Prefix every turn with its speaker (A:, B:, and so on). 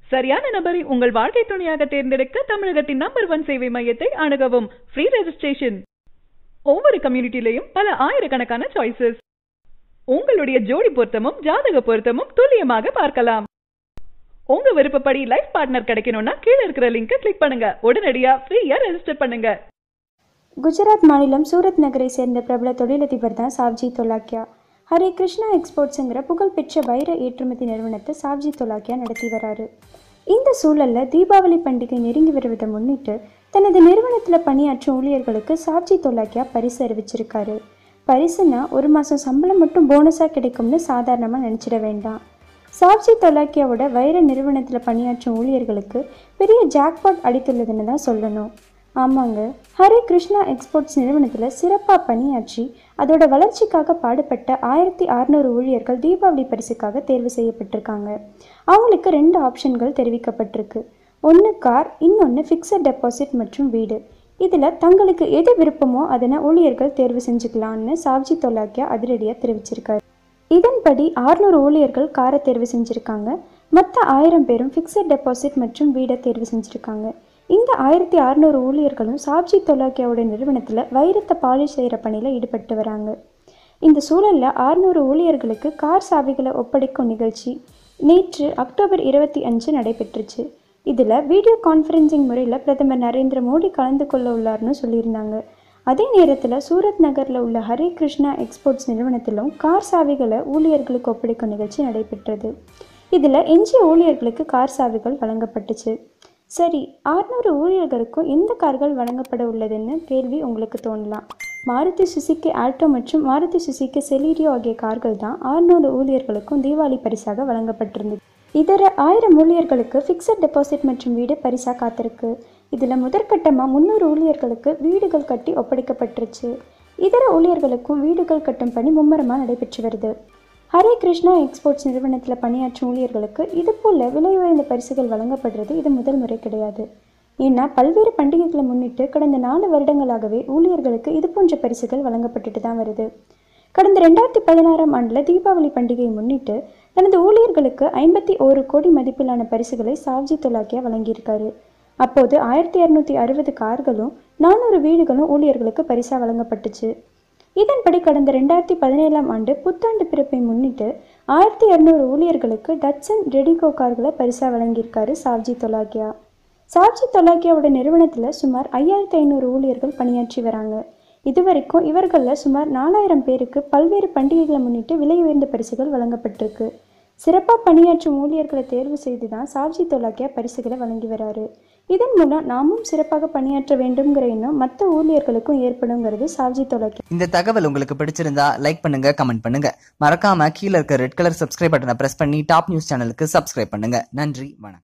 A: சரியான நபரை உங்கள் வாழ்க்கை துணையாக தேர்ந்தெடுக்க தமிழகத்தின் நம்பர் ஒன் சேவை மையத்தை அணுகவும் ஃப்ரீ ரெஜிஸ்ட்ரேஷன் ஒவ்வொரு கம்யூனிட்டிலையும் பல ஆயிரக்கணக்கான சாய்ஸஸ் உங்களுடைய ஜோடி பொருத்தமும் ஜாதக பொருத்தமும் துல்லியமாக பார்க்கலாம் உங்க விருப்பப்படி லைஃப் பார்ட்னர் கிடைக்கணும்னா கீழே இருக்கிற லிங்கை கிளிக் பண்ணுங்க உடனடியா ஃப்ரீயா ரெஜிஸ்டர் பண்ணுங்க
B: குஜராத் மாநிலம் சூரத் நகரை சேர்ந்த பிரபல தொழிலதிபர் தான் சாவ்ஜி தொலாக்கியா ஹரே கிருஷ்ணா எக்ஸ்போர்ட்ஸுங்கிற புகழ்பெற்ற வைர ஏற்றுமதி நிறுவனத்தை சாவ்ஜி தொலாக்கியா நடத்தி வராரு இந்த சூழல்ல தீபாவளி பண்டிகை நெருங்கி வருவதை முன்னிட்டு தனது நிறுவனத்தில் பணியாற்றும் ஊழியர்களுக்கு சாவ்ஜி தொலாக்கியா பரிசு அறிவிச்சிருக்காரு பரிசுனா ஒரு மாதம் சம்பளம் மட்டும் போனஸாக கிடைக்கும்னு சாதாரணமாக நினச்சிட வேண்டாம் சாப்ஜி தொலாக்கியாவோட வைர நிறுவனத்தில் பணியாற்றும் ஊழியர்களுக்கு பெரிய ஜாக்பாட் அடித்துள்ளதுன்னு தான் சொல்லணும் ஆமாங்க ஹரே கிருஷ்ணா எக்ஸ்போர்ட்ஸ் நிறுவனத்தில் சிறப்பாக பணியாற்றி அதோட வளர்ச்சிக்காக பாடுபட்ட ஆயிரத்தி அறநூறு ஊழியர்கள் தீபாவளி பரிசுக்காக தேர்வு செய்யப்பட்டிருக்காங்க அவங்களுக்கு ரெண்டு ஆப்ஷன்கள் தெரிவிக்கப்பட்டிருக்கு ஒன்று கார் இன்னொன்று ஃபிக்ஸட் டெபாசிட் மற்றும் வீடு இதில் தங்களுக்கு எது விருப்பமோ அதனை ஊழியர்கள் தேர்வு செஞ்சுக்கலான்னு சாவ்ஜி தொலாக்கியா அதிரடியாக தெரிவிச்சிருக்காரு இதன்படி ஆறுநூறு ஊழியர்கள் காரை தேர்வு செஞ்சுருக்காங்க மற்ற ஆயிரம் பேரும் ஃபிக்ஸட் டெபாசிட் மற்றும் வீடை தேர்வு செஞ்சுருக்காங்க இந்த ஆயிரத்தி அறநூறு ஊழியர்களும் சாப்ஜி தொலாக்கியாவோட நிறுவனத்தில் வைரத்தை பாலிஷ் செய்கிற பணியில் ஈடுபட்டு வராங்க இந்த சூழலில் ஆறுநூறு ஊழியர்களுக்கு கார் சாவிகளை ஒப்படைக்கும் நிகழ்ச்சி நேற்று அக்டோபர் இருபத்தி அஞ்சு நடைபெற்றுச்சு இதில் வீடியோ கான்ஃபரன்சிங் முறையில் பிரதமர் நரேந்திர மோடி கலந்து கொள்ள உள்ளார்னு சொல்லியிருந்தாங்க அதே நேரத்தில் சூரத் நகரில் உள்ள ஹரே கிருஷ்ணா எக்ஸ்போர்ட்ஸ் நிறுவனத்திலும் கார் சாவிகளை ஊழியர்களுக்கு ஒப்படைக்கும் நிகழ்ச்சி நடைபெற்றது இதில் எஞ்சிய ஊழியர்களுக்கு கார் சாவிகள் வழங்கப்பட்டுச்சு சரி ஆறுநூறு ஊழியர்களுக்கும் எந்த கார்கள் வழங்கப்பட உள்ளதுன்னு கேள்வி உங்களுக்கு தோணலாம் மாருதி சுசுகி ஆல்டோ மற்றும் மாருதி சுசுகி செலீரியோ ஆகிய கார்கள் தான் ஆறுநூறு ஊழியர்களுக்கும் தீபாவளி பரிசாக வழங்கப்பட்டிருந்தது இதர ஆயிரம் ஊழியர்களுக்கு ஃபிக்ஸட் டெபாசிட் மற்றும் வீடு பரிசாக காத்திருக்கு இதில் முதற்கட்டமாக முந்நூறு ஊழியர்களுக்கு வீடுகள் கட்டி ஒப்படைக்கப்பட்டுருச்சு இதர ஊழியர்களுக்கும் வீடுகள் கட்டும் பணி மும்முரமாக நடைபெற்று வருது ஹரே கிருஷ்ணா எக்ஸ்போர்ட்ஸ் நிறுவனத்தில் பணியாற்றும் ஊழியர்களுக்கு இது போல விலை உயர்ந்த பரிசுகள் வழங்கப்படுறது இது முதல் முறை கிடையாது ஏன்னா பல்வேறு பண்டிகைகளை முன்னிட்டு கடந்த நாலு வருடங்களாகவே ஊழியர்களுக்கு இது போன்ற பரிசுகள் வழங்கப்பட்டுட்டு தான் வருது கடந்த ரெண்டாயிரத்தி பதினாறாம் ஆண்டில் தீபாவளி பண்டிகையை முன்னிட்டு தனது ஊழியர்களுக்கு ஐம்பத்தி ஓரு கோடி மதிப்பிலான பரிசுகளை சாவ்ஜி தொலாக்கியா வழங்கியிருக்காரு அப்போது ஆயிரத்தி இரநூத்தி அறுபது கார்களும் நானூறு வீடுகளும் ஊழியர்களுக்கு பரிசாக வழங்கப்பட்டுச்சு இதன்படி கடந்த ரெண்டாயிரத்தி பதினேழாம் ஆண்டு புத்தாண்டு பிறப்பை முன்னிட்டு ஆயிரத்தி இரநூறு ஊழியர்களுக்கு டட்சன் ரெடிகோ கார்களை பரிசாக வழங்கியிருக்காரு சாவ்ஜி தொலாக்கியா சாவ்ஜி தொலாக்கியாவோட நிறுவனத்தில் சுமார் ஐயாயிரத்தி ஐநூறு ஊழியர்கள் பணியாற்றி வராங்க இதுவரைக்கும் இவர்களில் சுமார் நாலாயிரம் பேருக்கு பல்வேறு பண்டிகைகளை முன்னிட்டு விலை உயர்ந்த பரிசுகள் வழங்கப்பட்டிருக்கு சிறப்பாக பணியாற்றும் ஊழியர்களை தேர்வு செய்து தான் சாவ்ஜி தொலாக்கியா பரிசுகளை வழங்கி வராரு இதன் மூலம் நாமும் சிறப்பாக பணியாற்ற வேண்டும்ங்கிற எண்ணம் மற்ற ஊழியர்களுக்கும் ஏற்படுங்கிறது சாவ்ஜி தொலாக்கியா
C: இந்த தகவல் உங்களுக்கு பிடிச்சிருந்தா லைக் பண்ணுங்க கமெண்ட் பண்ணுங்க மறக்காம கீழே இருக்க ரெட் கலர் சப்ஸ்கிரைப் பட்டனை பிரஸ் பண்ணி டாப் நியூஸ் சேனலுக்கு சப்ஸ்கிரைப் பண்ணுங்க நன்றி வணக்கம்